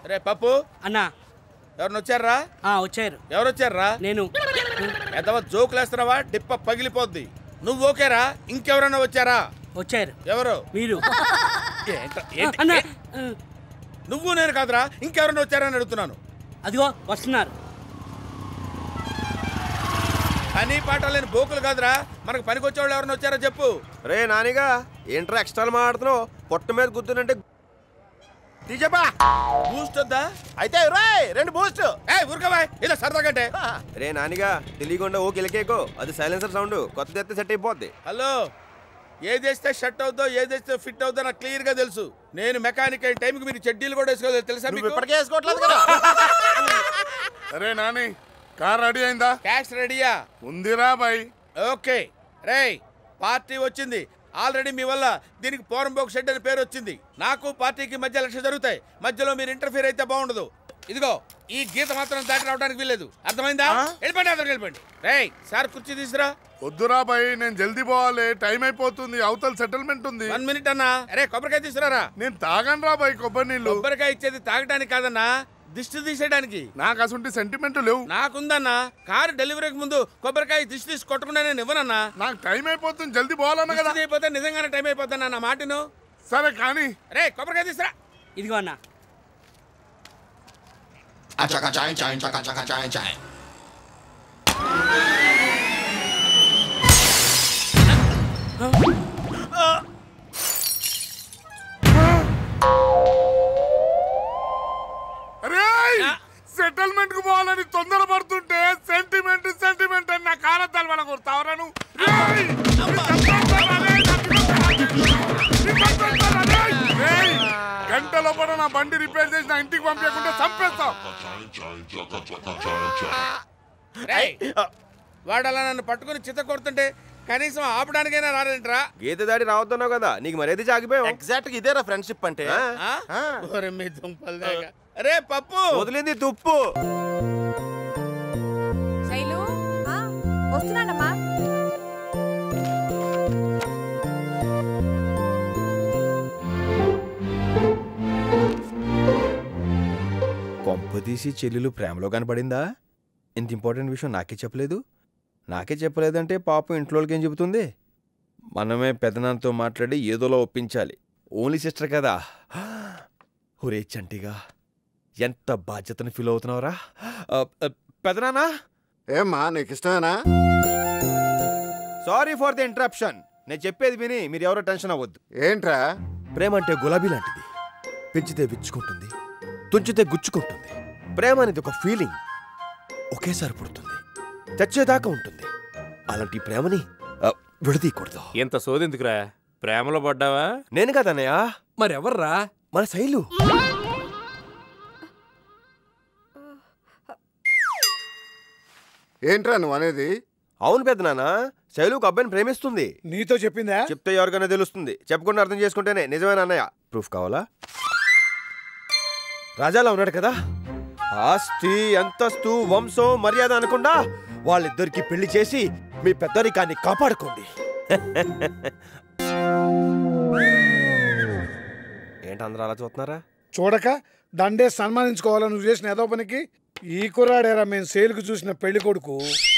రే పప్పు అన్నా ఎవరిని వచ్చారా ఆ, వచ్చారు ఎవరు వచ్చారా నేను ఎదవ జోకులు వేస్తున్నావా డిప్ప పగిలిపోద్ది నువ్వు ఓకేరా ఇంకెవరన్నా వచ్చారా వచ్చారు ఎవరు మీరు ఏంట- ఏంటి- అన్నా ఏ- నువ్వు నేను కాదురా ఇంకెవరన్నా వచ్చారని అడుగుతున్నాను అదిగో వస్తున్నారు పని పాట లేని బోకులు కాదురా మనకు పనికి వచ్చేవాళ్ళు ఎవరైనా వచ్చారో చెప్పు రే నానిగా ఏంట్రా ఎక్స్ట్రా మాడుతున్నావు పొట్ట మీద గుద్దునంటే తీజపా బూస్ట్ వద్దా అయితే రాయ్ రెండు బూస్ట్ ఏ ఊరుకోవా ఇలా సరదాగంటే రే నానిగా తెలియకుండా ఓ కిలకేకో అది సైలెన్సర్ సౌండ్ కొత్త తెస్తే సెట్ అయిపోద్ది హలో ఏదేస్తే షట్ అవుద్దో ఏదేస్తే ఫిట్ అవుద్దో నాకు క్లియర్ గా తెలుసు నేను మెకానిక్ అయిన టైంకి మీరు చెడ్డీలు కూడా వేసుకోలేదు తెలుసా నువ్వు మీకు ఇప్పటికే వేసుకోవట్లేదు కదా అరే నాని కార్ రెడీ అయిందా క్యాష్ రెడీయా ఉందిరా బాయ్ ఓకే రేయ్ పార్టీ వచ్చింది ఆల్రెడీ మీ వల్ల దీనికి పోరంబోక్ షెడ్ అని పేరు వచ్చింది నాకు పార్టీకి మధ్య లక్ష జరుగుతాయి మధ్యలో మీరు ఇంటర్ఫీర్ అయితే బాగుండదు ఇదిగో ఈ గీత మాత్రం దాటి రావడానికి వీల్లేదు అర్థమైందా వెళ్ళిపోండి అతను వెళ్ళిపోండి రేయ్ సార్ కుర్చీ తీసురా వద్దురా బాయ్ నేను జల్దీ పోవాలి టైం అయిపోతుంది అవతల సెటిల్మెంట్ ఉంది వన్ మినిట్ అన్నా అరే కొబ్బరికాయ తీసుకురారా నేను తాగను రా బాయ్ కొబ్బరి నీళ్ళు కొబ్బరికాయ ఇచ్చేది తాగడానికి కాదన్నా దిష్టి తీసేయడానికి నాకు అసలు సెంటిమెంట్ లేవు నాకుందన్నా కారు డెలివరీకి ముందు కొబ్బరికాయ దిష్టి తీసి కొట్టకుండా నేను ఇవ్వనన్నా నాకు టైం అయిపోతుంది జల్దీ పోవాలన్న కదా దిష్టి అయిపోతే నిజంగానే టైం అయిపోతాను నా మాటను సరే కానీ రే కొబ్బరికాయ తీసురా ఇదిగో అన్నా Chaka chai chai chaka chaka chai chai. అరే సెటిల్మెంట్ కు పోవాలని తొందర పడుతుంటే సెంటిమెంట్ సెంటిమెంట్ అని నా కారద్దాలు వాళ్ళ కొడతావరాను గంట లోపల నా బండి రిపేర్ చేసి నా ఇంటికి పంపించకుండా చంపేస్తావు రేయ్, వాడు అలా నన్ను పట్టుకుని చిత్త కొడుతుంటే కనీసం ఆపడానికైనా రాడంట్రా గీత దాడి రావద్దన్నావు కదా నీకు మరేది జాగిపోయావు ఎగ్జాక్ట్ ఇదేరా ఫ్రెండ్షిప్ అంటే ఆ? ఓరి మీ దుంపలు దాక. రే పప్పు వదిలింది తుప్పు శైలు వస్తున్నానమ్మా కొంపదీసి చెల్లెలు ప్రేమలో కనపడిందా ఇంత ఇంపార్టెంట్ విషయం నాకే చెప్పలేదు నాకే చెప్పలేదంటే పాపం ఇంట్లోకి ఏం చెబుతుంది మనమే పెదనాన్నతో మాట్లాడి ఏదోలా ఒప్పించాలి ఓన్లీ సిస్టర్ కదా ఒరే చంటిగా ఎంత బాధ్యతను ఫీల్ అవుతున్నావురా ఆ, ఆ, పెదనాన్నా ఏమ్మా నీకు ఇష్టమేనా సారీ ఫర్ ది ఇంటరప్షన్ నేను చెప్పేది విని మీరు ఎవరో టెన్షన్ అవ్వద్దు ఏంట్రా ప్రేమ అంటే గులాబీ లాంటిది పెంచితే విచ్చుకుంటుంది తుంచితే గుచ్చుకుంటుంది ప్రేమ అనేది ఒక ఫీలింగ్ ఒకేసారి పుడుతుంది చచ్చేదాకా ఉంటుంది అలాంటి ప్రేమని ఆ, విడదీయకూడదు ఇంత సోదెందుకురా ప్రేమలో పడ్డావా నేను కదన్నయ్య మరెవర్రా మన శైలు ఏంట్రా నువ్వు అనేది అవును పెద్దనాన్న శైలు ఒక అబ్బాయిని ప్రేమిస్తుంది నీతో చెప్పిందా చెప్తే ఎవరికైనా తెలుస్తుంది చెప్పకుండా అర్థం చేసుకుంటేనే నిజమైన అన్నయ్య ప్రూఫ్ కావాలా రాజాలా ఉన్నాడు కదా ఆస్తి అంతస్తు వంశం మర్యాద అనకుండా వాళ్ళిద్దరికి పెళ్లి చేసి మీ పెద్దరికాన్ని కాపాడుకోండి ఏంటి అందరూ అలా చూస్తున్నారా చూడక దండే సన్మానించుకోవాలని నువ్వు చేసిన ఏదో పనికి ఈ కుర్రాడేరా మేము సేలుకు చూసిన పెళ్లి కొడుకు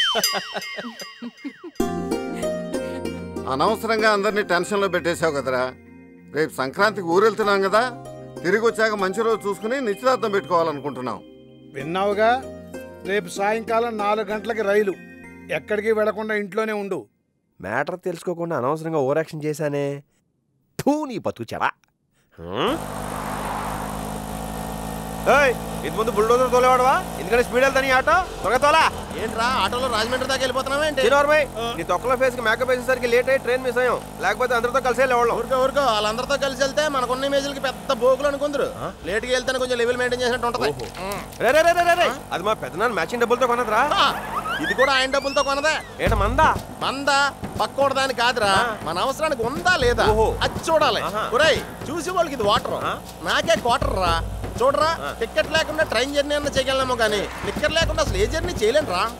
అనవసరంగా అందరినీ టెన్షన్లో పెట్టేశావు కదరా రేపు సంక్రాంతికి ఊరెళ్తున్నాం కదా తిరిగి వచ్చాక మంచి రోజు చూసుకుని నిశ్చితార్థం పెట్టుకోవాలనుకుంటున్నాం విన్నావుగా రేపు సాయంకాలం నాలుగు గంటలకి రైలు ఎక్కడికి వెళ్లకుండా ఇంట్లోనే ఉండు మ్యాటర్ తెలుసుకోకుండా అనవసరంగా ఓవర్ యాక్షన్ చేశానే ఠూ నీ బతుకు చెడా ఏయ్ ఇది ముందు బుల్డోజర్ తోలేవాడవా ఎందుకంటే స్పీడ్ వెళ్తాను ఈ ఆటో త్వరగా తోలా ఏంట్రా ఆటోలో రాజమండ్రి దాకా వెళ్ళిపోతున్నావేంటి చిన్నోర్మై నీ తొక్కల ఫేస్ కి మేకప్ వేసేసరికి లేట్ అయ్యి ట్రైన్ మిస్ అయ్యాం లేకపోతే అందరితో కలిసి వెళ్ళేవాళ్ళం ఊరుకో ఊరుకో వాళ్ళందరితో కలిసి వెళ్తే మనకున్న ఇమేజ్లకి పెద్ద బోకులు అనుకుందరు లేట్కి వెళ్తే కొంచెం లెవెల్ మెయింటైన్ చేసినట్టు ఉంటది ఉం. రే రే రే రే, రే రే అది మా పెద్దనాన్న మ్యాచింగ్ డబ్బులతో కొనదురా ఆ, ఇది కూడా ఆయన డబ్బులతో కొనదే ఏట మందా మంద పక్కోడ దాని కాదురా మన అవసరానికి ఉందా లేదా ఓహో. అది చూడాలి ఆహా. ఒరేయ్ చూసి వాళ్ళకి ఇది వాటర్ నాకే క్వార్టర్ రా చూడరా టికెట్ లేకుండా ట్రైన్ జర్నీ అన్న చేయగలనేమో కానీ టికెట్ లేకుండా అసలు ఏ జర్నీ చేయలేను రా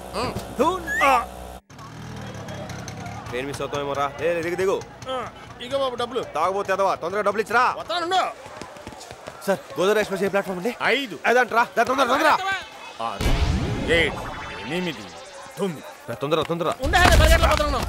ట్రైన్ మిస్ అవుతామేమో రా ఏ దిగు దిగు ఇక బాబు డబ్బులు తాగబోతే ఎదవా తొందరగా డబ్బులు ఇచ్చిరా వస్తాను సార్ గోదావరి ఎక్స్ప్రెస్ ఏ ప్లాట్ఫామ్ అండి ఐదు అదంట్రా దా, తొందర తొందర ఆరు ఏడు ఎనిమిది తొమ్మిది దా, తొందర తొందర ఉండే పరిగెట్టలేకపోతున్నాను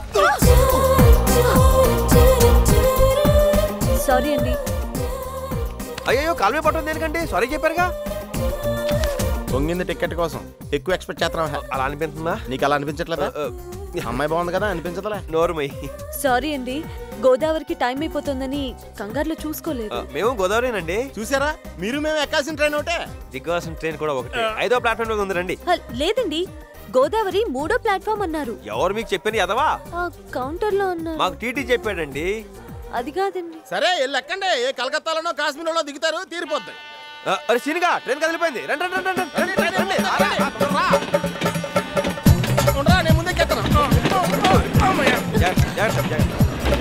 సారీ అండి అయ్యో కాలమే పట్టం దేనికండి సారీ చెప్పారుగా పొంగింది టికెట్ కోసం ఎక్కువ ఎక్స్పెక్ట్ చేస్తున్నావా అలా అనిపిస్తుందా నీకు అలా అనిపించట్లేదా అమ్మాయి బాగుంది కదా అనిపించదులే నోరుమై సారీ అండి గోదావరికి టైం అయిపోతుందని కంగారులో చూసుకోలేదు మేము గోదావరినండి చూసారా మీరు మేము ఎక్కాల్సిన ట్రైన్ ఒకటే దిగ్వాసం ట్రైన్ కూడా ఒకటి ఐదో ప్లాట్ఫామ్ మీద ఉంది రండి హ, లేదండి గోదావరి మూడో ప్లాట్ఫామ్ అన్నారు ఎవరు మీకు చెప్పింది ఎదవా ఆ కౌంటర్ లో అన్నారు మాకు టీటీ చెప్పాడండి అది కాదండి సరే వెళ్ళి ఎక్కండి ఏ కలకత్తాలోనో కాశ్మీర్లోనో దిగుతారు తీరిపోద్ది ఆ, అరే సీనిగా ట్రైన్ కదిలిపోయింది రండి రండి రండి రండి రండి, రండి రా, రా. ఉండరా నేను ముందే ఎక్కేస్తాను జాగ్రత్త, జాగ్రత్త, జాగ్రత్త.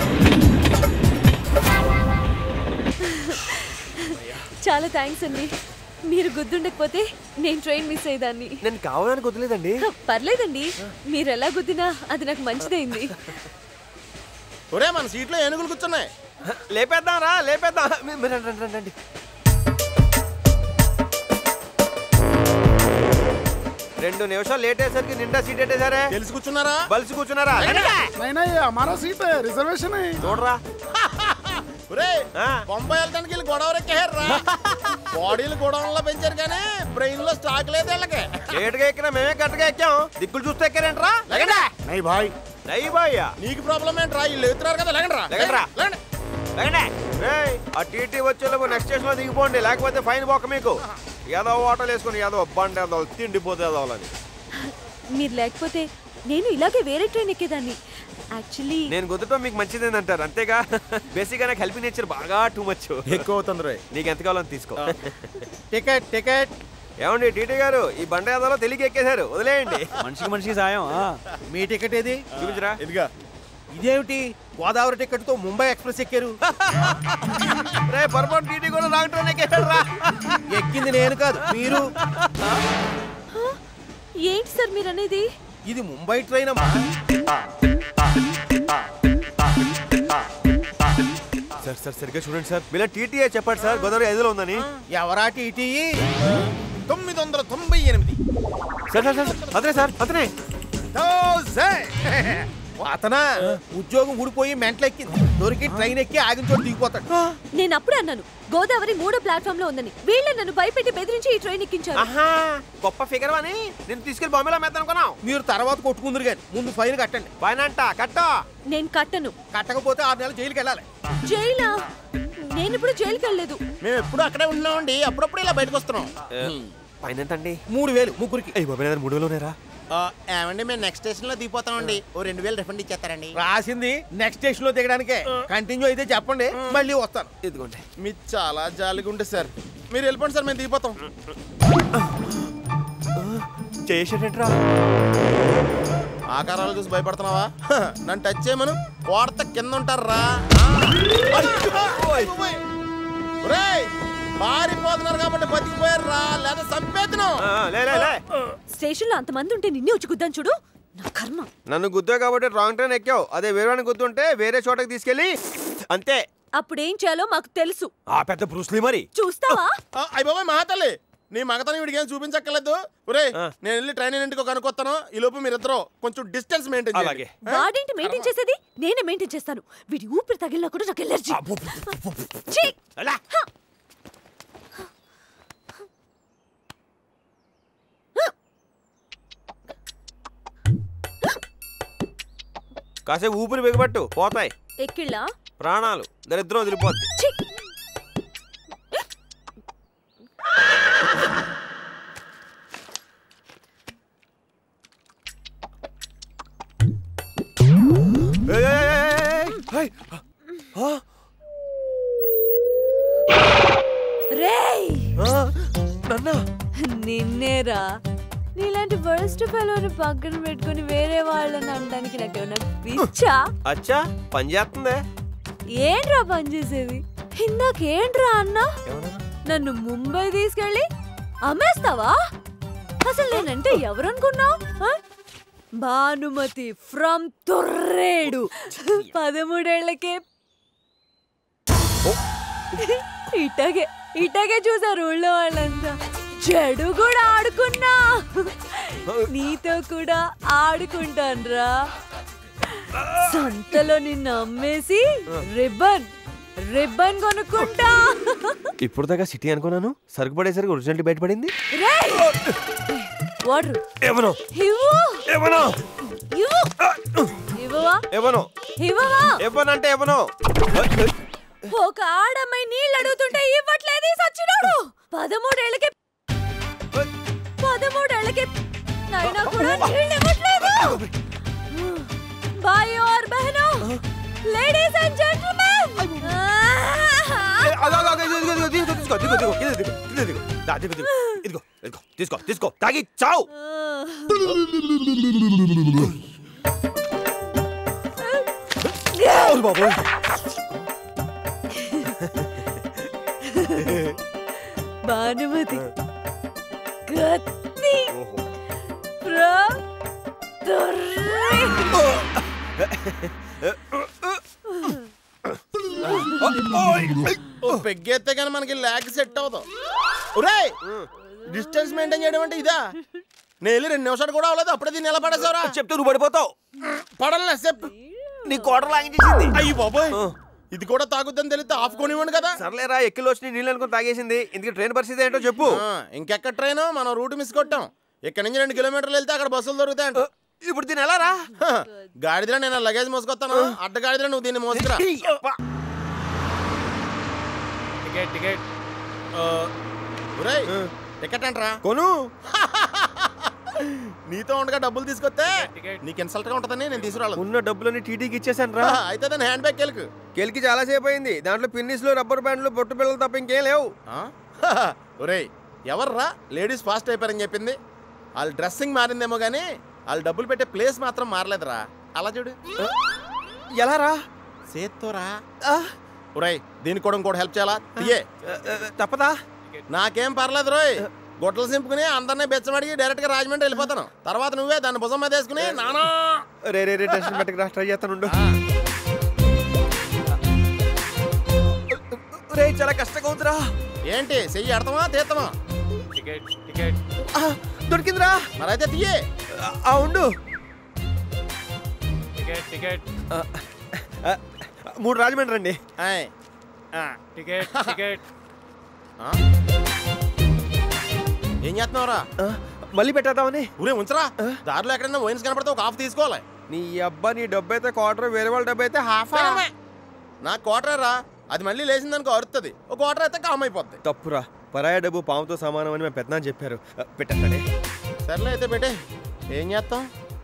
చాలా థ్యాంక్స్ అండి మీరు గుద్దుండకపోతే నేను ట్రైన్ మిస్ అయ్యేదాన్ని నేను కావాలని కుదలేదండి హ, పర్లేదండి మీరు ఎలా గుద్దినా అది నాకు మంచిదైంది ఒరే మన సీట్లో ఏనుగులు కూర్చున్నాయి లేపేద్దాం రా లేపేద్దాం మీ- మీరు రండి, రండి, రండి, రండి రెండు నిమిషాలు లేట్ అయ్యేసరికి నిండా సీట్ పెట్టేశారే తెలిసి కూర్చున్నారా బలిసి కూర్చున్నారా नहीं हमारा सीट है रिजर्वेशन है చూడరా ఒరే ఆ. బొంబాయి వెళ్ళడానికి వీళ్ళు గొడవ ఎక్కారా బాడీలు గొడవల్లో పెంచారు కానీ బ్రెయిన్ లో స్టాక్ లేదు వీళ్ళకి లేట్గా ఎక్కినా మేమే కరెక్ట్గా ఎక్కాం దిక్కులు చూస్తే ఎక్కారేంట్రా లేకండి నై బాయ్ నై బాయ్యా నీకు ప్రాబ్లం ఏంట్రా వీళ్ళు ఎత్తున్నారు కదా లేకండ్రా లేకండ్రా. లేకండి లేకండి రేయ్, ఆ టీటీ వచ్చేలోపు నెక్స్ట్ స్టేషన్ లో దిగిపోండి లేకపోతే ఫైన్ పోక మీకు ఏదో ఓటలు వేసుకుని ఏదో బండి ఏదో తిండిపోతే ఏదో అని మీరు లేకపోతే నేను ఇలాగే వేరే ట్రైన్ ఎక్కేదాన్ని యాక్చువల్లీ నేను కుదరటం మీకు మంచిదేని అంటారు అంతేగా బేసిక్గా నాకు హెల్పింగ్ నేచర్ బాగా టూ మచ్ ఎక్కువ అవుతుంది రోయ్ నీకు ఎంత కావాలో అంత తీసుకో టికెట్ టికెట్ ఏమండి టీటీ గారు ఈ బండి ఏదో తెలియక ఎక్కేశారు వదిలేయండి మనిషికి మనిషికి సాయం ఆ. మీ టికెట్ ఏది చూపించరా ఇదిగా ఇదేమిటి గోదావరి టికెట్ తో ముంబై ఎక్స్ప్రెస్ ఎక్కారు రే పొరపాటు టీటీ కూడా రాంగ్ ట్రైన్ ఎక్కేశారు రా ఎక్కింది నేను కాదు మీరు ఏంటి సార్ మీరు అనేది ఇది ముంబై ట్రైన్ అమ్మా సార్ సార్ సరిగ్గా చూడండి సార్ మీలా టీటీఏ చెప్పండి సార్ గోదావరి ఐదులో ఉందని ఎవరా టీటీ తొమ్మిది వందల తొంభై ఎనిమిది సార్ సార్ సార్ అతనే సార్ అతనే అతనా ఉద్యోగం ఊడిపోయి మెంటలెక్కింది దొరికి ట్రైన్ ఎక్కి ఆగిన చోటు దిగిపోతాడు నేను అప్పుడే అన్నాను గోదావరి మూడో ప్లాట్ఫామ్ లో ఉందని వీళ్ళే నన్ను భయపెట్టి బెదిరించి ఈ ట్రైన్ ఎక్కించారు ఆహా గొప్ప ఫిగర్ అని నేను తీసుకెళ్లి బాంబేలో అమ్మేద్దాం అనుకున్నాం మీరు తర్వాత కొట్టుకుందరు కానీ ముందు ఫైన్ కట్టండి పైన అంట కట్టో నేను కట్టను కట్టకపోతే ఆరు నెలలు జైలుకి వెళ్ళాలి జైలా నేను ఇప్పుడు జైలుకి వెళ్ళలేదు మేము ఎప్పుడు అక్కడే ఉన్నామండి అప్పుడప్పుడు ఇలా బయటకు వస్తున్నాం పైన ఎంత అండి మూడు వేలు ముగ్గురికి అయ్యి బాబాయ్ మూడు వేలు ఉన్నారా ఏమండి మేము నెక్స్ట్ స్టేషన్ లో దిగిపోతామండి ఓ రెండు వేలు రిఫండ్ ఇచ్చేస్తారండి రాసింది నెక్స్ట్ స్టేషన్ లో దిగడానికే కంటిన్యూ అయితే చెప్పండి మళ్ళీ వస్తాను ఇదిగోండి మీ చాలా జాలిగా ఉంటుంది సార్ మీరు వెళ్ళిపోండి సార్ మేము దిగిపోతాం చేసేటట్రా ఆకారాలు చూసి భయపడుతున్నావా హ, నన్ను టచ్ చేయమను కోడత కింద ఉంటారా పారిపోతున్నారు కాబట్టి బతికిపోయారు రా లేదా చంపేతును లే లే లే స్టేషన్ లో అంతమంది ఉంటే నిన్నే వచ్చి గుద్దాను చూడు నా కర్మ నన్ను గుద్దా కాబట్టి రాంగ్ ట్రైన్ ఎక్కావు అదే వేరే వాడిని గుద్దుంటే వేరే చోటకి తీసుకెళ్ళి అంతే అప్పుడేం చేయాలో మాకు తెలుసు ఆ పెద్ద బ్రూస్లీ మరి చూస్తావా అయ్య బాబాయ్ మహాతల్లి నీ మగతనం వీడికి ఏం చూపించక్కర్లేదు ఒరే ఆ. నేను వెళ్ళి ట్రైన్ ఇంటికి కనుక్కొస్తాను ఈ లోపు మీరిద్దరు కొంచెం డిస్టెన్స్ మెయింటైన్ అలాగే వాడేంటి మెయింటైన్ చేసేది నేనే మెయింటైన్ చేస్తాను వీడి ఊపిరి తగిలినా కూడా నాకు ఎలర్జీ ఛీ! అలా. కాసేపు ఊపిరి బిగబట్టు పోతాయి ఎక్కిళ్ళా ప్రాణాలు దరిద్రం వదిలిపోద్ది ఛీ! ఏయ్, ఏయ్, ఏయ్, ఏయ్, ఏయ్. ఆ, రేయ్ ఆ, నన్నా నిన్నేరా నీలాంటి వర్స్ట్ ఫెలోని పక్కన పెట్టుకుని వేరే వాళ్ళని అనడానికి నాకేమన్నా పిచ్చా అచ్చా పని చేస్తుందే ఏంట్రా పని చేసేది ఇందాకేంట్రా అన్నా ఏమన్నా నన్ను ముంబై తీసుకెళ్ళి అమ్మేస్తావా అసలు నేనంటే ఎవరనుకున్నావు భానుమతి ఫ్రమ్ తొర్రేడు పదమూడేళ్లకే ఇట్టగే ఇట్టగే చూసారు ఊళ్ళో వాళ్ళంతా చెడు కూడా ఆడుకున్నా నీతో కూడా ఆడుకుంటాన్రా సంతలో నిన్ను అమ్మేసి రిబ్బన్ రిబ్బన్ కొనుక్కుంటా ఇప్పుడు దాకా సిటీ అనుకున్నాను సరుకు పడేసరికి ఒరిజినాలిటీ బయటపడింది రేయ్! వాటర్ ఎవనో ఇవ్వు ఎవనో ఇవ్వు ఇవ్వవా ఎవనో ఇవ్వవా ఎవనంటే ఎవనో ఒక ఆడమ్మాయి నీళ్ళు అడుగుతుంటే ఇవ్వట్లేదు ఈ సచ్చినోడు పదమూడేళ్ళకి పదమూడేళ్ళకి నైనా కూడా నీళ్ళు ఇవ్వట్లేదు బాయ్ और बहनों లేడీస్ అండ్ జెంటిల్మెన్ తీసుకో తీసుకో తీసుకో ఇది దిగు ఇది దిగు దా, దిగు దిగు ఇదిగో ఇదిగో తీసుకో తీసుకో తాగి చావు ఓరి బాబోయ్. భానుమతి కత్తి ప్రా దుర్రి ఓ పెగ్గేస్తే కానీ మనకి ల్యాక్ సెట్ అవుతాం ఒరేయ్ డిస్టెన్స్ మెయింటైన్ చేయడం అంటే ఇదా నేను వెళ్ళి రెండు నిమిషాలు కూడా అవ్వలేదు అప్పుడే దీన్ని ఎలా పడేసావరా చెప్తే నువ్వు పడిపోతావు పడలే చెప్పు నీ కోటర్ లాగించేసింది అయ్యి బాబోయ్ ఇది కూడా తాగుద్దని తెలిస్తే ఆఫ్ కొనివ్వండి కదా సర్లేరా ఎక్కిలో వచ్చి నీళ్ళు అనుకుని తాగేసింది ఇందుకు ట్రైన్ పరిస్థితి ఏంటో చెప్పు ఆ, ఇంకెక్కడ ట్రైన్ మనం రూట్ మిస్ కొట్టాం ఇక్కడ నుంచి రెండు కిలోమీటర్లు వెళ్తే అక్కడ బస్సులు దొరుకుతాయంట ఇప్పుడు దీని ఎలా రా హ, గాడిదలో నేను లగేజ్ మోసుకొస్తాను అడ్డ గాడిదలో నువ్వు దీన్ని మోసుకురా టికెట్ టికెట్ ఒరేయ్ టికెట్ అంటరా కొను నీతో ఉండగా డబ్బులు తీసుకొస్తే టికెట్. నీకు ఇన్సల్ట్ గా ఉంటుందని నేను తీసుకురాలేదు ఉన్న డబ్బులని టీటీకి ఇచ్చేసాను రా అయితే దాని హ్యాండ్ బ్యాగ్ కెలుకు కెలికి చాలా సేపు అయింది దాంట్లో పిన్నిస్లు రబ్బర్ బ్యాండ్లు బొట్టు పిల్లలు తప్ప ఇంకేం లేవు ఒరేయ్ ఎవర్రా లేడీస్ ఫాస్ట్ అయిపోయారని చెప్పింది వాళ్ళ డ్రెస్సింగ్ మారిందేమో కానీ వాళ్ళు డబ్బులు పెట్టే ప్లేస్ మాత్రం మారలేదురా అలా చూడు ఎలా రా సేత్తోరా ఒరేయ్ దీనికి కూడా ఇంకోటి హెల్ప్ చేయాలా తీయే తప్పదా నాకేం పర్లేదు రోయ్ గొడ్డలు సింపుకుని అందరినీ బెచ్చమడిగి డైరెక్ట్ గా రాజమండ్రి వెళ్ళిపోతాను తర్వాత నువ్వే దాన్ని భుజం మీద వేసుకుని నానా రే రే రే టెన్షన్ పెట్టకు రా ట్రై చేస్తాను రే చాలా కష్టంగా ఉందిరా ఏంటి చెయ్యి ఎడతామా తీస్తామా టికెట్ టికెట్ ఆ, దొరికిందిరా మరైతే తీయే ఆ, ఆ, ఉండు టికెట్ టికెట్ ఆ, ఆ, మూడు రాజమండ్రి అండి ఆయ్. ఆ, టికెట్ టికెట్ ఆ? ఏం చేస్తున్నావురా ఆ, మళ్ళీ పెట్టేద్దామని ఊరే ఉంచరా దారిలో ఎక్కడైనా వైన్స్ కనపడితే ఒక హాఫ్ తీసుకోవాలి నీ అబ్బా నీ డబ్బు అయితే క్వార్టర్ వేరే వాళ్ళ డబ్బు అయితే హాఫ్ నా క్వార్టర్ రా అది మళ్ళీ లేచిందనుకో అరుస్తుంది ఒక క్వార్టర్ అయితే కామ్ అయిపోద్ది తప్పురా పరాయ డబ్బు పాముతో సమానం అని మా పెద్దనాన్న చెప్పారు ఆ, పెట్టేస్తానే సర్లే అయితే పెట్టే ఏం చేస్తాం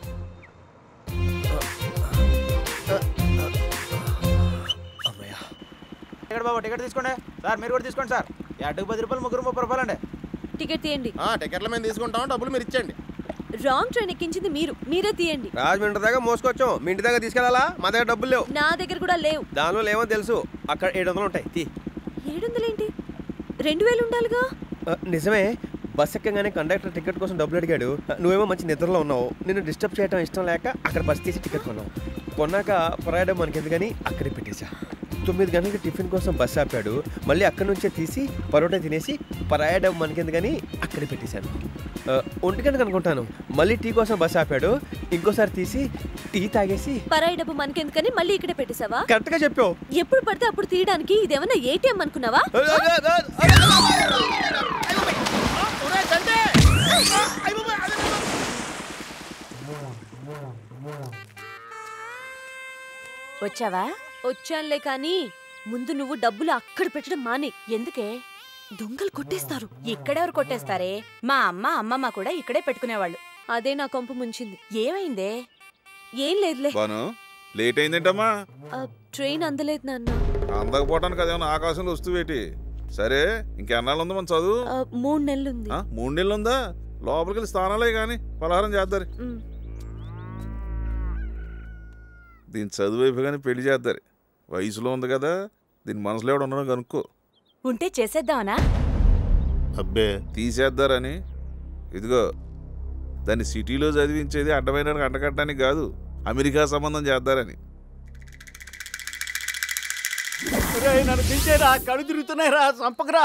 అమ్మయ్యా టికెట్ బాబు టికెట్ తీసుకోండి సార్ మీరు కూడా తీసుకోండి సార్ అడ్డుకు పది రూపాయలు ముగ్గురు ముప్పై రూపాయలు అండి టికెట్ తీయండి ఆ, టికెట్లు మేము తీసుకుంటాం డబ్బులు మీరు ఇచ్చేయండి రాంగ్ ట్రైన్ ఎక్కించింది మీరు మీరే తీయండి రాజమండ్రి దాకా మోసుకొచ్చాం మీ ఇంటి దగ్గర తీసుకెళ్ళాలా మా దగ్గర డబ్బులు లేవు నా దగ్గర కూడా లేవు దానిలో లేవో తెలుసు అక్కడ ఏడు వందలు ఉంటాయి తీ ఏడు వందలేంటి రెండు వేలు ఉండాలిగా ఆ, నిజమే బస్ ఎక్కగానే కండక్టర్ టికెట్ కోసం డబ్బులు అడిగాడు ఆ, నువ్వేమో మంచి నిద్రలో ఉన్నావు నిన్ను డిస్టర్బ్ చేయడం ఇష్టం లేక అక్కడ బస్ తీసి టికెట్ కొన్నావు కొన్నాక ప్రయాణం మనకి ఎందుకని అక్కడే పెట్టేశా తొమ్మిది గంటలకి టిఫిన్ కోసం బస్ ఆపాడు మళ్ళీ అక్కడి నుంచే తీసి పరోటా తినేసి ప్రయాణం మనకెందుకని అక్కడే పెట్టేశాను ఆ, ఒంటి గంటకు అనుకుంటాను మళ్ళీ టీ కోసం బస్ ఆపాడు ఇంకోసారి తీసి టీ తాగేసి పరాయి డబ్బు మనకెందుకని మళ్ళీ ఇక్కడే పెట్టేశావా కరెక్ట్గా చెప్పావు ఎప్పుడు పడితే అప్పుడు తీయడానికి ఇదేమన్నా ఏటీఎం అనుకున్నావా వచ్చావా వచ్చానులే కానీ ముందు నువ్వు డబ్బులు అక్కడ పెట్టడం మానే ఎందుకే దొంగలు కొట్టేస్తారు ఇక్కడెవరు కొట్టేస్తారే మా అమ్మ అమ్మమ్మ కూడా ఇక్కడే పెట్టుకునేవాళ్ళు అదే నా కొంప ముంచింది ఏమైందే ఏం లేదులే బాను లేట్ అయిందేంటమ్మా ఆ, ట్రైన్ అందలేదు నాన్న అందకపోవటానికి అదేమన్నా ఆకాశంలో వస్తువేటి సరే ఇంకెన్నాళ్ళు ఉంది మన చదువు ఆ, మూడు నెలలుంది ఆ, మూడు నెలలు ఉందా లోపలికి వెళ్ళి స్థానాలే కానీ పలహారం చేద్దారు ఉమ్. దీని చదువు అయిపోగానే పెళ్లి చేద్దారు వయసులో ఉంది కదా దీని మనసులో ఎవడు ఉండడం కనుక్కో ఉంటే చేసేద్దామనా అబ్బే తీసేద్దారని ఇదిగో దాన్ని సిటీలో చదివించేది అడ్డమైన అంటకట్టడానికి కాదు అమెరికా సంబంధం చేద్దారని నన్ను దించేరా కళ్ళు తిరుగుతున్నాయిరా చంపకరా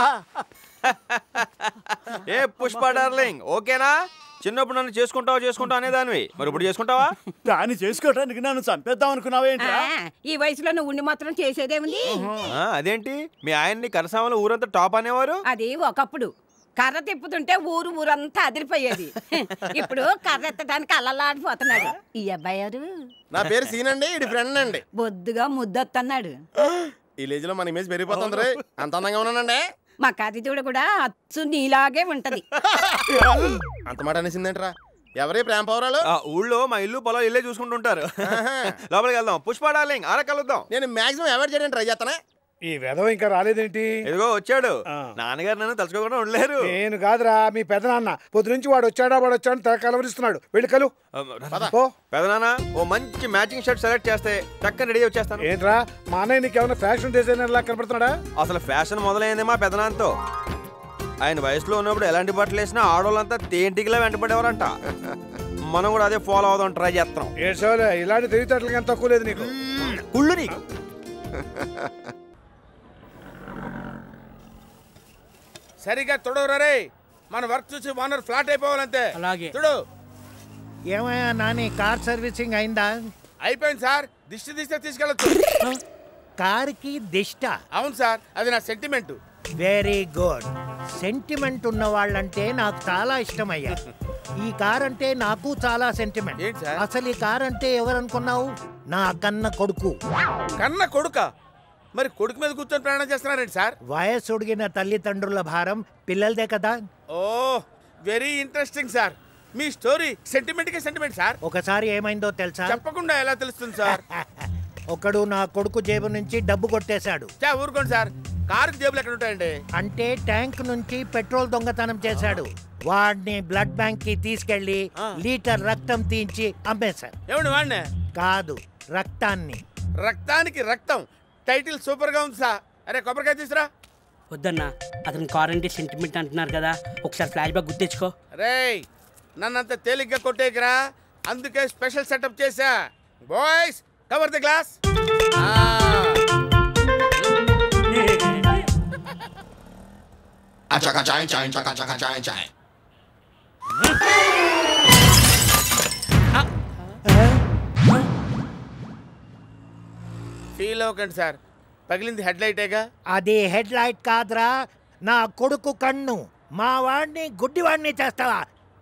ఏ పుష్ప డార్లింగ్ ఓకేనా చిన్నప్పుడు నన్ను చేసుకుంటావా చేసుకుంటావు అనేదానివి మరి ఇప్పుడు చేసుకుంటావా దాన్ని చేసుకోవడానికి నన్ను చంపేద్దాం అనుకున్నావేంట్రా ఈ వయసులో నువ్వు ఉండి మాత్రం చేసేదేముంది ఆ, అదేంటి మీ ఆయన్ని కరసామలో ఊరంతా టాప్ అనేవారు అది ఒకప్పుడు కర్ర తిప్పుతుంటే ఊరు ఊరంతా అదిరిపోయేది ఇప్పుడు కర్ర ఎత్తడానికి అల్లలాడిపోతున్నాడు ఈ అబ్బాయి ఎవరు నా పేరు సీన్ అండి ఇది ఫ్రెండ్ అండి బొద్దుగా ముద్దొత్తన్నాడు ఈ లేజ్ లో మన ఇమేజ్ పెరిగిపోతుంది రే అంత అందంగా ఉన్నానండి మా కరిదూడ కూడా అచ్చు నీలాగే ఉంటది అంత మాట అనేసిందేంట్రా ఎవరి ప్రేమ పౌరాలు ఆ ఊళ్ళో మా ఇల్లు పొలం ఇల్లే చూసుకుంటుంటారు లోపలికి వెళ్దాం పుష్ప డార్లింగ్ ఆడ కలుద్దాం నేను మాక్సిమం అవాయిడ్ చేయడానికి ట్రై చేస్తానే ఈ వెధవ ఇంకా రాలేదేంటి ఇదిగో వచ్చాడు నాన్నగారు నన్ను తలుచుకోకుండా ఉండలేరు నేను కాదురా మీ పెదనాన్న పొద్దు నుంచి వాడు వచ్చాడా వాడు వచ్చాడు తెగ కలవరిస్తున్నాడు వెళ్ళి కలు పో. పెదనాన్న ఓ మంచి మ్యాచింగ్ షర్ట్ సెలెక్ట్ చేస్తే చక్కని రెడీ వచ్చేస్తాను ఏంట్రా మా అన్నయ్య నీకు ఏమైనా ఫ్యాషన్ డిజైనర్ లా కనపడుతున్నాడా అసలు ఫ్యాషన్ మొదలైంది మా పెదనాన్నతో ఆయన వయసులో ఉన్నప్పుడు ఎలాంటి బట్టలు వేసినా ఆడవాళ్ళంతా తేంటికిలా వెంటబడేవారంట మనం కూడా అదే ఫాలో అవుదాం ట్రై చేస్తాం ఏడ్చోలే ఇలాంటి తెలివితేటలకి ఎంత తక్కువ లేదు నీకు కుళ్ళు నీకు సరిగా తుడవరా రే మన వర్క్ చూసి ఓనర్ ఫ్లాట్ అయిపోవాలంతే అలాగే తుడు ఏమయ్యా నాని కార్ సర్వీసింగ్ అయిందా అయిపోయింది సార్ దిష్టి తీస్తే తీసుకెళ్ళచ్చు కార్కి దిష్ట అవును సార్ అది నా సెంటిమెంట్ వెరీ గుడ్ సెంటిమెంట్ ఉన్న వాళ్ళంటే నాకు చాలా ఇష్టమయ్యా ఈ కార్ అంటే నాకు చాలా సెంటిమెంట్ అసలు ఈ కార్ అంటే ఎవరనుకున్నావు నా కన్న కొడుకు కన్న కొడుక మరి కొడుకు మీద కూర్చొని ప్రయాణం చేస్తున్నారండి సార్ వయసుడిగిన తల్లిదండ్రుల భారం పిల్లలదే కదా ఓ వెరీ ఇంట్రెస్టింగ్ సార్ మీ స్టోరీ సెంటిమెంట్ కి సెంటిమెంట్ సార్ ఒకసారి ఏమైందో తెలుసా చెప్పకుండా ఎలా తెలుస్తుంది సార్ ఒకడు నా కొడుకు జేబు నుంచి డబ్బు కొట్టేశాడు చా ఊరుకోండి సార్ కారు జేబులు ఎక్కడ ఉంటాయండి అంటే ట్యాంక్ నుంచి పెట్రోల్ దొంగతనం చేశాడు వాడిని బ్లడ్ బ్యాంక్ కి తీసుకెళ్లి లీటర్ రక్తం తీయించి అమ్మేశారు ఏమండి వాడినే కాదు రక్తాన్ని రక్తానికి రక్తం టైటిల్ సూపర్ గా ఉంది సార్ అరే కొబ్బరికాయ తీసురా వద్దన్నా అతను కార్ అంటే సెంటిమెంట్ అంటున్నారు కదా ఒకసారి ఫ్లాష్ బ్యాక్ గుర్తించుకో రేయ్ నన్నంత తేలిగ్గా కొట్టేకరా అందుకే స్పెషల్ సెటప్ చేశా boys cover the glass Achaka chai chai chaka chaka chai chai. Feel అవ్వకండి సార్ పగిలింది హెడ్ లైటేగా అది హెడ్ లైట్ కాదురా నా కొడుకు కన్ను మా వాడిని గుడ్డివాడిని చేస్తావా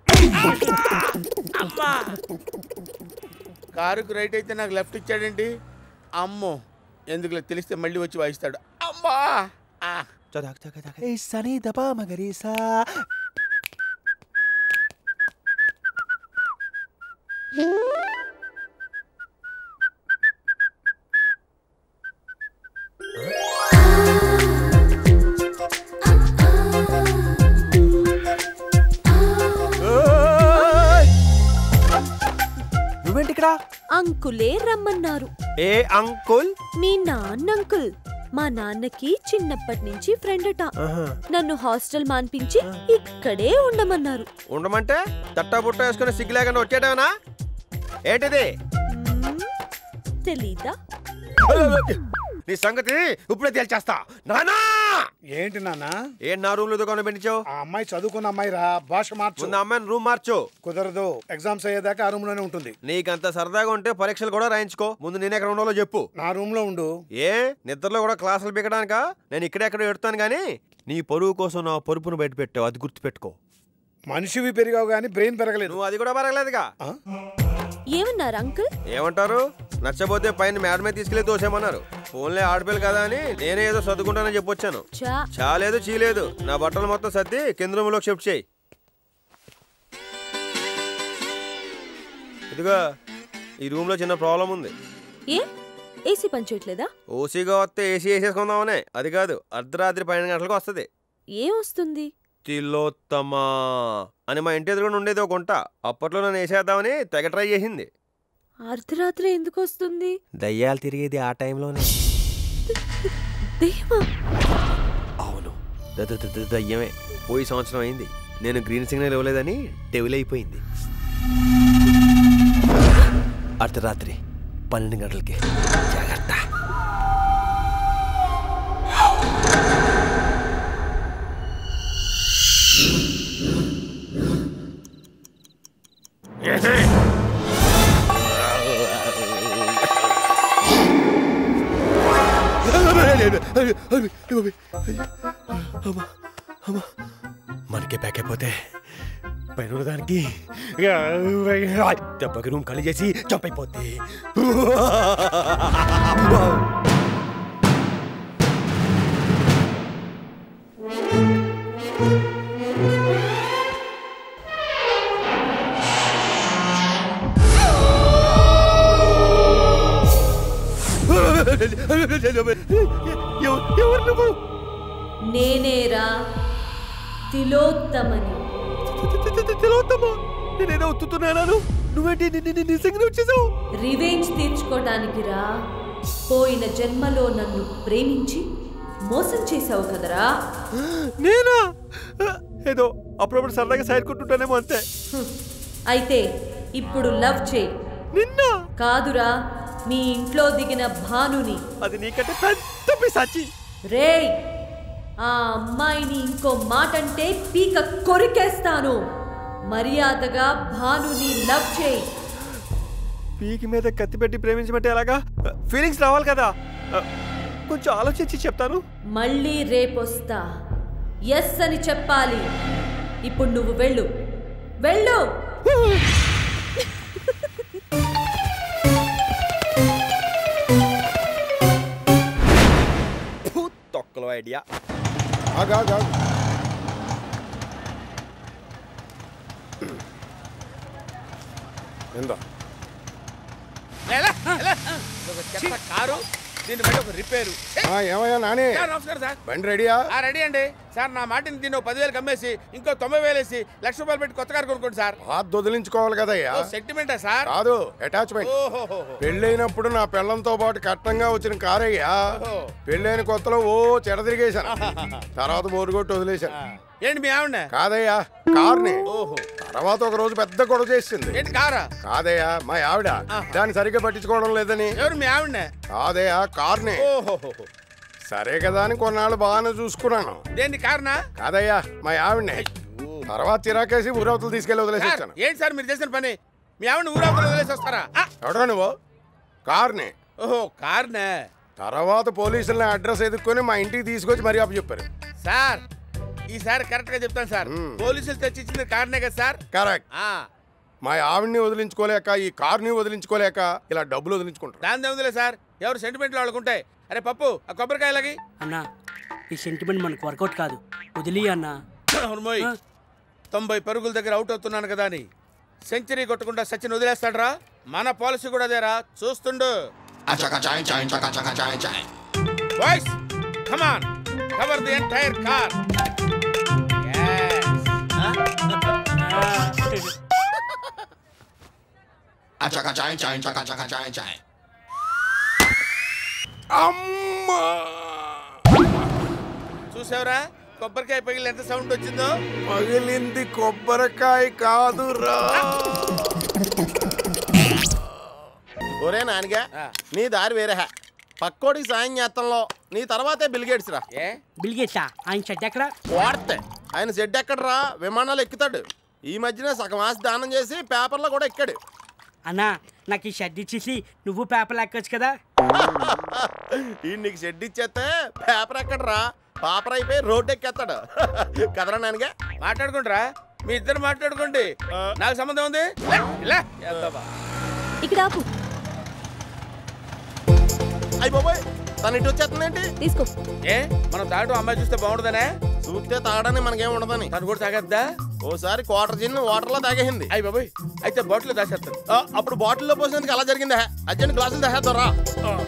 కారుకు రైట్ అయితే నాకు లెఫ్ట్ ఇచ్చాడేంటి అమ్మో ఎందుకు తెలిస్తే మళ్ళీ వచ్చి వాయిస్తాడు అమ్మా ఆ. సని దపా మగరీసా నువ్వేంటి ఇక్కడ అంకులే రమ్మన్నారు ఏ అంకుల్ మీ నాన్న అంకుల్ మా నాన్నకి చిన్నప్పటి నుంచి ఫ్రెండ్ అట నన్ను హాస్టల్ మాన్పించి ఇక్కడే ఉండమన్నారు ఉండమంటే తట్టా బుట్ట వేసుకుని సిగ్గు లేకుండా వచ్చేటవేనా ఏంటిది తెలీదా నీ సంగతి ఇప్పుడే తేల్చేస్తా నానా ఏంటి నాన్న ఏం నా రూమ్ లో దుకాణం పెట్టించావు ఆ అమ్మాయి చదువుకున్న అమ్మాయి రా భాష మార్చు ముందు అమ్మాయిని రూమ్ మార్చు కుదరదు ఎగ్జామ్స్ అయ్యేదాకా ఆ రూమ్ లోనే ఉంటుంది నీకంత సరదాగా ఉంటే పరీక్షలు కూడా రాయించుకో ముందు నేను ఎక్కడ ఉండాలో చెప్పు నా రూమ్ లో ఉండు ఏ నిద్రలో కూడా క్లాసులు పీకడానికా నేను ఇక్కడెక్కడ ఎడతాను కానీ నీ పరువు కోసం నా పరుపును బయట పెట్టావు అది గుర్తుపెట్టుకో మనిషివి పెరిగావు కానీ బ్రెయిన్ పెరగలేదు నువ్వు అది కూడా పెరగలేదుగా ఏమన్నారు అంకుల్ ఏమంటారు నచ్చబోతే పైన మేడ మీద తీసుకెళ్లి తోసేమన్నారు ఫోన్లే ఆడపిల్ల కదా అని నేనే ఏదో చదువుకుంటానని చెప్పొచ్చాను చా చాలేదు చీలేదు నా బట్టలు మొత్తం సర్ది కింద రూమ్లోకి షిఫ్ట్ చేయి ఇదిగో ఈ రూమ్లో చిన్న ప్రాబ్లం ఉంది ఏ ఏసీ పనిచేయట్లేదా ఓసీగా వస్తే ఏసీ వేసేసుకుందామనే అది కాదు అర్ధరాత్రి పన్నెండు గంటలకు వస్తుంది ఏం వస్తుంది తిలోత్తమా అని మా ఇంటి ఎదురుగా ఉండేది ఒక గుంట అప్పట్లో నన్ను వేసేద్దామని తెగ ట్రై చేసింది అర్ధరాత్రి ఎందుకు వస్తుంది దయ్యాలు తిరిగేది ఆ టైంలోనే దేవా అవును ద- ద- ద- ద- దయ్యమే పోయి సంవత్సరం అయింది నేను గ్రీన్ సిగ్నల్ ఇవ్వలేదని డెవిల్ అయిపోయింది అర్ధరాత్రి పన్నెండు గంటలకి జాగ్రత్త అమ్మా అమ్మా మనకే ప్యాక్ అయిపోతే పైన దానికి దెబ్బకి రూమ్ ఖాళీ చేసి జంప్ అయిపోద్ది ఎవరు నువ్వు నేనేరా తిలోత్తమని తెలియద్దమ్మా నేనేదో ఉత్తుతున్నాను నువ్వేంటి ని- ని- ని- నిజంగానే వచ్చేసావు రివెంజ్ తీర్చుకోవడానికి రా పోయిన జన్మలో నన్ను ప్రేమించి మోసం చేసావు కదరా నేనా ఏదో అప్పుడప్పుడు సరదాగా సైడ్ కొట్టుంటానేమో అంతే అయితే ఇప్పుడు లవ్ చేయి నిన్న కాదురా మీ ఇంట్లో దిగిన భానుని అది నీకంటే పెద్ద పిశాచి రేయ్ ఆ అమ్మాయిని ఇంకో మాట అంటే పీక కొరికేస్తాను మర్యాదగా భానుని లవ్ చేయి పీకి మీద కత్తి పెట్టి ప్రేమించమంటే ఎలాగా ఫీలింగ్స్ రావాలి కదా కొంచెం ఆలోచించి చెప్తాను మళ్ళీ రేపొస్తా ఎస్ అని చెప్పాలి ఇప్పుడు నువ్వు వెళ్ళు వెళ్ళు తొక్కలో ఐడియా ఆగు, ఆగు, ఆగు. ఏందో ఒక చెత్త కారు దీని బట్టి ఒక రిపేరు ఆ, ఏమయ్యా నాని సార్ నమస్కారం సార్ బండి రెడీయా ఆ, రెడీ అండి సార్ నా మాటిని దీన్ని ఒక పదివేలు కమ్మేసి ఇంకో తొంభై వేలు వేసి లక్ష రూపాయలు పెట్టి కొత్త కారు కొనుక్కోండి సార్ బాధ వదిలించుకోవాలి కదయ్యా సెంటిమెంటా సార్ కాదు అటాచ్మెంట్ ఓహోహో. పెళ్ళైనప్పుడు నా పిల్లంతో పాటు కట్టంగా వచ్చిన కారయ్యా పెళ్ళైన కొత్తలో ఓ చెడ తిరిగేశాను తర్వాత బోరు కొట్టి వదిలేశాను ఏంటి మీ ఆవిడ కాదయ్యా కార్ని ఓహో తర్వాత ఒక రోజు పెద్ద గొడవ చేసింది ఏంటి కారా కాదయ్యా మా ఆవిడ దాన్ని సరిగ్గా పట్టించుకోవడం లేదని ఎవరు మీ ఆవిడనే కాదయ్యా కార్ని ఓహో సరే కదా అని కొన్నాళ్ళు బాగానే చూసుకున్నాను దేని కారణా కాదయ్యా మా ఆవిడనే తర్వాత చిరాకేసి ఊరవతలు తీసుకెళ్లి వదిలేసి సార్, వచ్చాను ఏంటి సార్ మీరు చేసిన పని మీ ఆవిడ ఊరాకులు వదిలేసి వస్తారా ఆ, ఎవడో నువ్వు కార్ని ఓహో కార్నే తర్వాత పోలీసులని అడ్రస్ ఎదుక్కొని మా ఇంటికి తీసుకొచ్చి మరీ అప్పు చెప్పారు సార్ ఈసారి కరెక్ట్ గా చెప్తాను సార్ పోలీసులు తెచ్చిచ్చింది కార్నే కదా సార్ కరెక్ట్ ఆ, మా ఆవిడ్ని వదిలించుకోలేక ఈ కార్ని వదిలించుకోలేక ఇలా డబ్బులు వదిలించుకుంటారు దాని దేవుందిలే సార్ ఎవరు సెంటిమెంట్లు వాళ్ళకుంటాయి అరే పప్పు ఆ కొబ్బరికాయలకి అన్నా ఈ సెంటిమెంట్ మనకు వర్కౌట్ కాదు వదిలి అన్నా అవునుమోయ్ తొంభై పరుగుల దగ్గర అవుట్ అవుతున్నాను కదా అని సెంచరీ కొట్టకుండా సచిన్ వదిలేస్తాడరా మన పాలసీ కూడా అదేరా చూస్తుండు Achaka chai chai chaka chaka chai chai. Boys come on cover the entire car Achaka chai chai chaka chaka chai chai. అమ్మా చూసావురా కొబ్బరికాయ పగిలి ఎంత సౌండ్ వచ్చిందో పగిలింది కొబ్బరికాయ కాదురా ఒరే నానిగా నీ దారి వేరే హే. పక్కోడికి సాయం చేస్తంలో నీ తర్వాతే బిల్గేట్స్ రా బిల్గేట్సా ఆయన షెడ్ ఎక్కడ వాడితే ఆయన షెడ్ ఎక్కడరా విమానాలు ఎక్కుతాడు ఈ మధ్యన సగం ఆస్తి దానం చేసి పేపర్లో కూడా ఎక్కాడు అన్నా నాకు ఈ షెడ్ ఇచ్చేసి నువ్వు పేపర్ ఎక్కొచ్చు కదా ఈ నీకు షెడ్ ఇచ్చేస్తే పేపర్ ఎక్కడరా పాపర్ అయిపోయి రోడ్డు ఎక్కేస్తాడు కదరా నానిగా మాట్లాడుకుంటారా మీ ఇద్దరు మాట్లాడుకోండి నాకు సంబంధం ఉంది లే, లే. ఎద్దవా. ఇక్కడ ఆపు అయ్యి బాబోయ్ తను ఇటు వచ్చేస్తుందేంటి తీసుకో ఏ మనం తాగడం అమ్మాయి చూస్తే బాగుండదనే చూస్తే తాగడానికి మనకేం ఉండదని తను కూడా తాగద్దా ఓసారి క్వార్టర్ జిన్ వాటర్ లో తాగేసింది అయ్యి బాబోయ్ అయితే బాటిల్ దాచేస్తాను ఆ, అప్పుడు బాటిల్లో పోసినందుకు అలా జరిగింది అర్జెంట్ గ్లాసులు దాచేద్దాం రా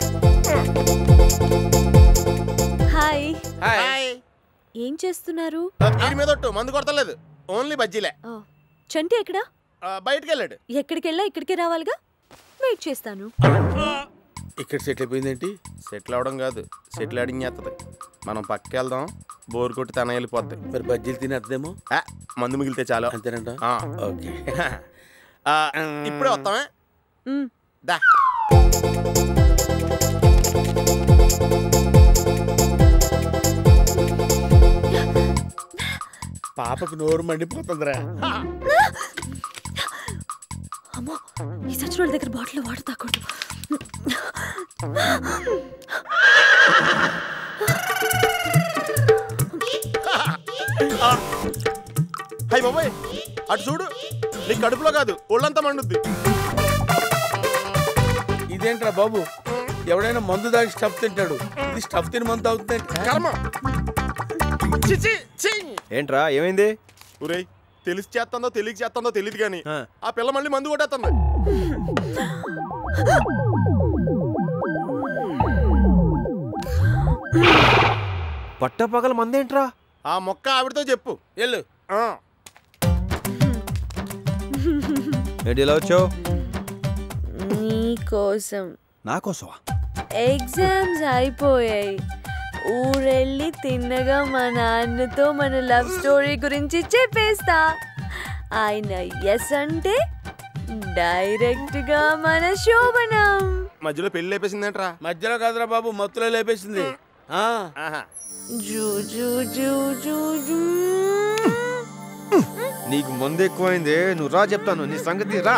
హాయ్ హాయ్ ఏం చేస్తున్నారు వీడి మీద ఒట్టు మందు కొడతలేదు ఓన్లీ బజ్జీలే ఓ, చంటి ఎక్కడా ఆ, బయటికి వెళ్ళాడు ఎక్కడికి వెళ్ళా ఇక్కడికే రావాలిగా వెయిట్ చేస్తాను ఇక్కడ సెటిల్ అయిపోయిందేంటి సెటిల్ అవడం కాదు సెటిల్ అడిగేస్తుంది మనం పక్కకి వెళ్దాం బోర్ కొట్టి తన వెళ్ళిపోద్ది మరి బజ్జీలు తినేద్దేమో ఆ, మందు మిగిలితే చాలు అంతేనంట ఆ. ఓకే ఆ, ఇప్పుడే వస్తామే మ్. దా పాపకు నోరు మండిపోతుందిరా అమ్మో ఈ సచివాళ్ళ దగ్గర బాటిల్ వాటర్ తాకూడదు హై బాబాయ్ అటు చూడు నీ కడుపులో కాదు ఒళ్ళంతా మండుద్ది ఇదేంట్రా బాబు ఎవడైనా మందు దాగి స్టఫ్ తింటాడు ఇది స్టఫ్ తిని మందు అవుతుంది కర్మ చిచి చి ఏంట్రా ఏమైంది ఒరేయ్ తెలిసి చేస్తుందో తెలియక చేస్తుందో తెలియదు కానీ ఆ పిల్ల మళ్ళీ మందు కొట్టేస్తుంది పట్టపగల మందేంట్రా ఆ మొక్క ఆవిడతో చెప్పు వెళ్ళు ఏంటి ఇలా వచ్చావు నీకోసం నా కోసమా ఎగ్జామ్స్ అయిపోయాయి ఊరెళ్ళి తిన్నగా మా నాన్నతో మన లవ్ స్టోరీ గురించి చెప్పేస్తా ఆయన ఎస్ అంటే డైరెక్ట్ గా మన శోభనం మధ్యలో పెళ్లి లేపేసిందేంట్రా మధ్యలో కాదురా బాబు మత్తులో లేపేసింది ఆ జూ జూ జూ జూ జూ నీకు మందు ఎక్కువైంది నువ్వు రా చెప్తాను నీ సంగతి రా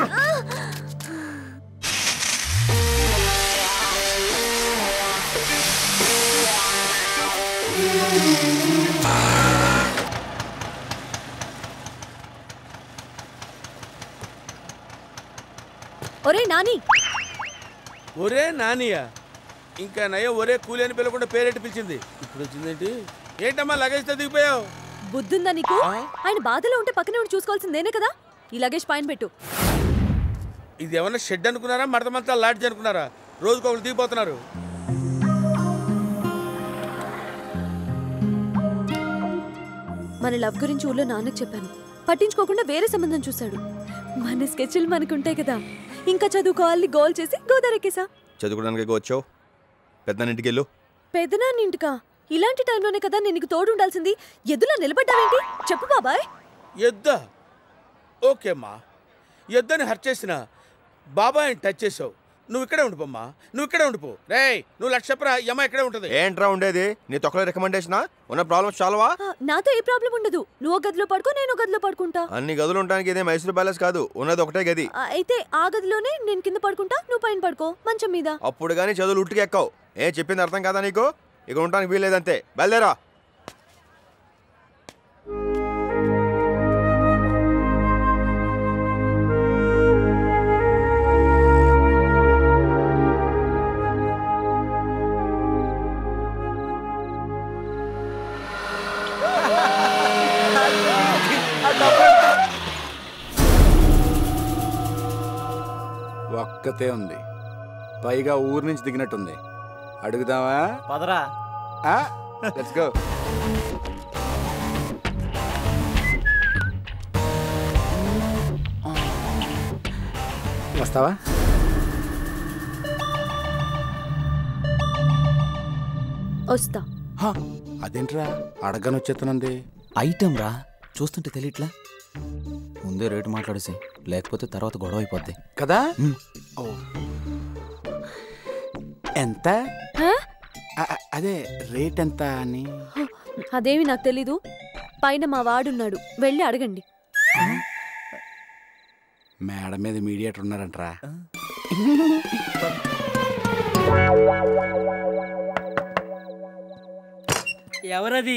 ఒరే నాని ఒరే నానియా ఇంకా నయం ఒరే కూలి అని పిలవకుండా పేరెట్టి పిలిచింది ఇప్పుడు వచ్చిందేంటి ఏంటమ్మా లగేజ్తో దిగిపోయావు బుద్ధుందా నీకు ఆయన బాధలో ఉంటే పక్కనే ఉండి చూసుకోవాల్సింది నేనే కదా ఈ లగేజ్ పైన పెట్టు ఇది ఏమన్నా షెడ్ అనుకున్నారా మడతమంతా లాడ్జ్ అనుకున్నారా రోజుకు ఒకరు దిగిపోతున్నారు మన లవ్ గురించి ఊళ్ళో నాన్నకు చెప్పాను పట్టించుకోకుండా వేరే సంబంధం చూశాడు మన స్కెచ్లు మనకుంటాయి కదా ఇంకా చదువుకోవాలని గోల్ చేసి గోదారెక్కేసా చదువుకోవడానికి వచ్చావు పెద్దనింటికి వెళ్ళు పెదనాన్న ఇంటికా ఇలాంటి టైంలోనే కదా నేను నీకు తోడు ఉండాల్సింది ఎద్దులా నిలబడ్డావేంటి చెప్పు బాబాయ్ ఎద్దా ఓకే అమ్మా ఎద్దని హర్ట్ చేసిన బాబాయ్ టచ్ చేసావు నువ్వు ఇక్కడే ఉండిపోమ్మా నువ్వు ఇక్కడే ఉండిపో రేయ్ నువ్వు లక్ష చెప్పరా ఈ అమ్మ ఇక్కడే ఉంటుంది ఏంట్రా ఉండేది నీ తొక్కల రికమెండేషనా ఉన్న ప్రాబ్లమ్స్ చాలవా ఆ, నాతో ఏ ప్రాబ్లం ఉండదు నువ్వు ఒక గదిలో పడుకో నేను ఒక గదిలో పడుకుంటా అన్ని గదులు ఉండడానికి ఇదే మైసూర్ ప్యాలెస్ కాదు ఉన్నది ఒకటే గది ఆ, అయితే ఆ గదిలోనే నేను కింద పడుకుంటా నువ్వు పైన పడుకో మంచం మీద అప్పుడు కానీ చదువులు ఉట్టుకి ఎక్కావు ఏ చెప్పింది అర్థం కాదా నీకు ఇక ఉండడానికి వీల్లేదంతే బయలుదేరా ఒక్కతే ఉంది పైగా ఊరు నుంచి దిగినట్టుంది అడుగుదామా పదరా లెట్స్ గో వస్తావా వస్తా అదేంట్రా అడగని వచ్చేతనుంది ఐటమ్ రా చూస్తుంటే తెలియట్లా ముందే రేటు మాట్లాడేసి లేకపోతే తర్వాత గొడవ అయిపోద్ది కదా ఓ ఎంత హా? అ- అ- అదే రేట్ ఎంత అని అదేమి నాకు తెలీదు పైన మా వాడున్నాడు వెళ్ళి అడగండి మేడం మీద మీడియేటర్ ఉన్నారంట్రా ఎవరది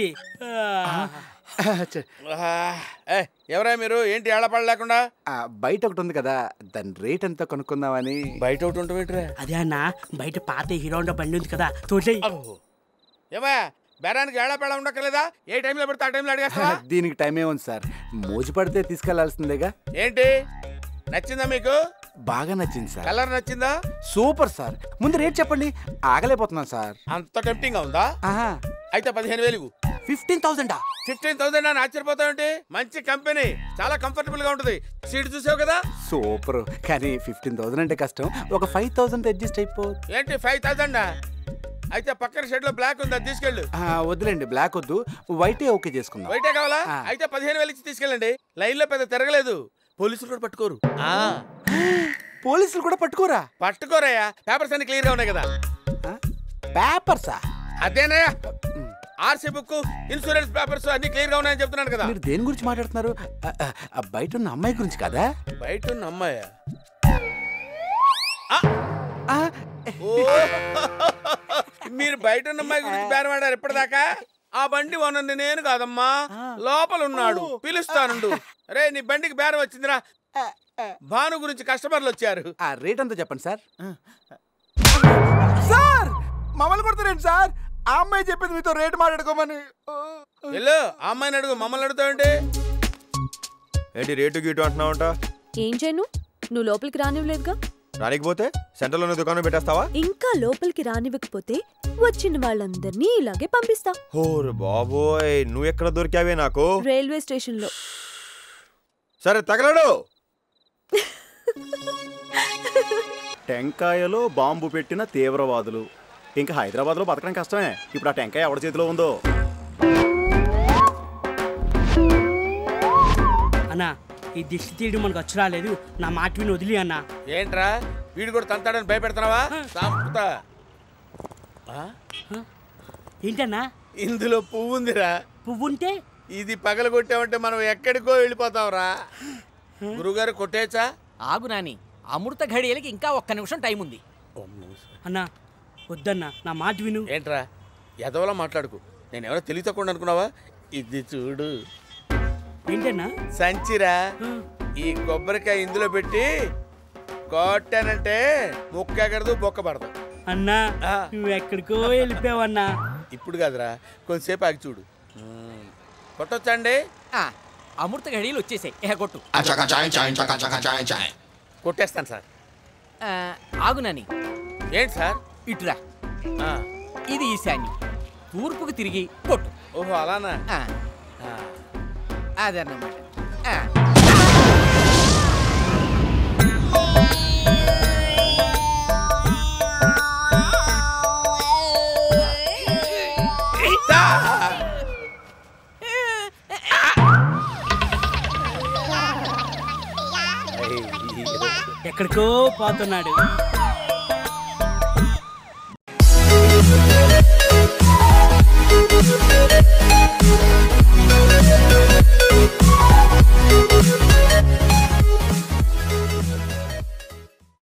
ఏ, ఎవరా మీరు ఏంటి ఏళ్ళపాడు లేకుండా ఆ, బయట ఒకటి ఉంది కదా దాని రేట్ ఎంత కనుక్కుందామని బయట ఒకటి ఉంటుంది అదే అన్న బయట పాత హీరో హోండా బండి ఉంది కదా తోసేయ్ ఏమా బేరానికి ఏళ్ళపేళ ఉండక్కర్లేదా ఏ టైంలో పెడితే ఆ టైంలో అడిగేస్తావా దీనికి టైం ఏముంది సార్ మోజు పడితే తీసుకెళ్లాల్సిందేగా ఏంటి నచ్చిందా మీకు బాగా నచ్చింది సార్ కలర్ నచ్చిందా సూపర్ సార్ ముందు రేట్ చెప్పండి ఆగలేకపోతున్నాను సార్ అంత టెంప్టింగ్ ఉందా అయితే పదిహేను వేలు ఫిఫ్టీన్ థౌసండా ఫిఫ్టీన్ థౌసండ్ అని ఆశ్చర్యపోతావేంటి మంచి కంపెనీ చాలా కంఫర్టబుల్ గా ఉంటుంది సీట్ చూసావు కదా సూపర్ కానీ ఫిఫ్టీన్ థౌసండ్ అంటే కష్టం ఒక ఫైవ్ థౌసండ్ అడ్జస్ట్ అయిపో ఏంటి ఫైవ్ థౌసండ్ అయితే పక్కన షెడ్ లో బ్లాక్ ఉంది అది తీసుకెళ్ళు ఆ, వద్దులేండి బ్లాక్ వద్దు వైటే ఓకే చేసుకుందాం బయటే కావాలా ఆ. అయితే పదిహేను వేలు ఇచ్చి తీసుకెళ్ళండి లైన్ లో పెద్ద తిరగలేదు పోలీసులు కూడా పట్టుకోరు ఆ పోలీసులు కూడా పట్టుకోరా పట్టుకోరయ్యా పేపర్స్ అన్ని క్లియర్ గా ఉన్నాయి కదా పేపర్సా అదేనయ్యా ఆర్సీ బుక్ ఇన్సూరెన్స్ పేపర్స్ అన్ని క్లియర్ గా ఉన్నాయని చెప్తున్నాను కదా మీరు దేని గురించి మాట్లాడుతున్నారు ఆ, ఆ, ఆ, బయట ఉన్న అమ్మాయి గురించి కదా బయట ఉన్న అమ్మాయా ఓ! మీరు బయట ఉన్న అమ్మాయి గురించి బేరమాడారు ఇప్పటిదాకా ఆ బండి ఓనర్ని నేను కాదమ్మా లోపల ఉన్నాడు పిలుస్తానుండు రే నీ బండికి బేరం వచ్చిందిరా భాను గురించి కస్టమర్లు వచ్చారు ఆ రేట్ అంతా చెప్పండి సార్ సార్ మమ్మల్ని కొడతారేంటి సార్ ఆ అమ్మాయి చెప్పింది మీతో రేటు మాట్లాడుకోమని వెళ్ళు ఆ అమ్మాయిని అడుగు మమ్మల్ని అడుగుతావంటే ఏంటి రేటు గీటు అంటున్నావంట ఏం చేయను నువ్వు లోపలికి రానివ్వలేదుగా రానికపోతే సెంటర్లోనే దుకాణం పెట్టేస్తావా ఇంకా లోపలికి రానివ్వకపోతే వచ్చిన వాళ్ళందరినీ ఇలాగే పంపిస్తా ఓరు బాబోయ్ నువ్వు ఎక్కడ దొరికావే నాకు రైల్వే స్టేషన్ లో సరే తగలడు టెంకాయలో బాంబు పెట్టిన తీవ్రవాదులు ఇంకా హైదరాబాద్లో బతకడం కష్టమే ఇప్పుడు ఆ టెంకాయ ఎవరి చేతిలో ఉందో అన్నా ఈ దిష్టి తీయడం మనకు వచ్చి రాలేదు నా మాట విని వదిలి అన్నా ఏంట్రా వీడు కూడా తంతాడని భయపెడుతున్నావా సంపుతా ఏంటన్నా ఇందులో పువ్వు ఉందిరా పువ్వు ఉంటే ఇది పగల కొట్టామంటే మనం ఎక్కడికో వెళ్ళిపోతాంరా గురుగారు కొట్టేచ్చా ఆగు నాని అమృత ఘడియలకి ఇంకా ఒక్క నిమిషం టైం ఉంది అన్నా వద్దన్నా నా మాట విను ఏంట్రా ఎదవలా మాట్లాడుకు నేను ఎవరో తెలివి తక్కువ అనుకున్నావా ఇది చూడు ఏంటన్నా సంచిరా ఈ కొబ్బరికాయ ఇందులో పెట్టి కొట్టానంటే ముక్క ఎగరదు బొక్క పడదు అన్నా నువ్వు ఎక్కడికో వెళ్ళిపోయావన్నా ఇప్పుడు కాదురా కొంచెంసేపు ఆగి చూడు మ్మ్. కొట్టొచ్చండి అమృత ఘడియలు వచ్చేసాయి ఏ కొట్టు Achaka chai chai chaka chaka chai chai. కొట్టేస్తాను సార్ ఆ, ఆగు నాని ఏంటి సార్ ఇటురా ఇది ఈశాన్యం తూర్పుకు తిరిగి కొట్టు ఓహో అలానా ఆ. అదన్నమాట ఆ. ఎక్కడికో పోతున్నాడు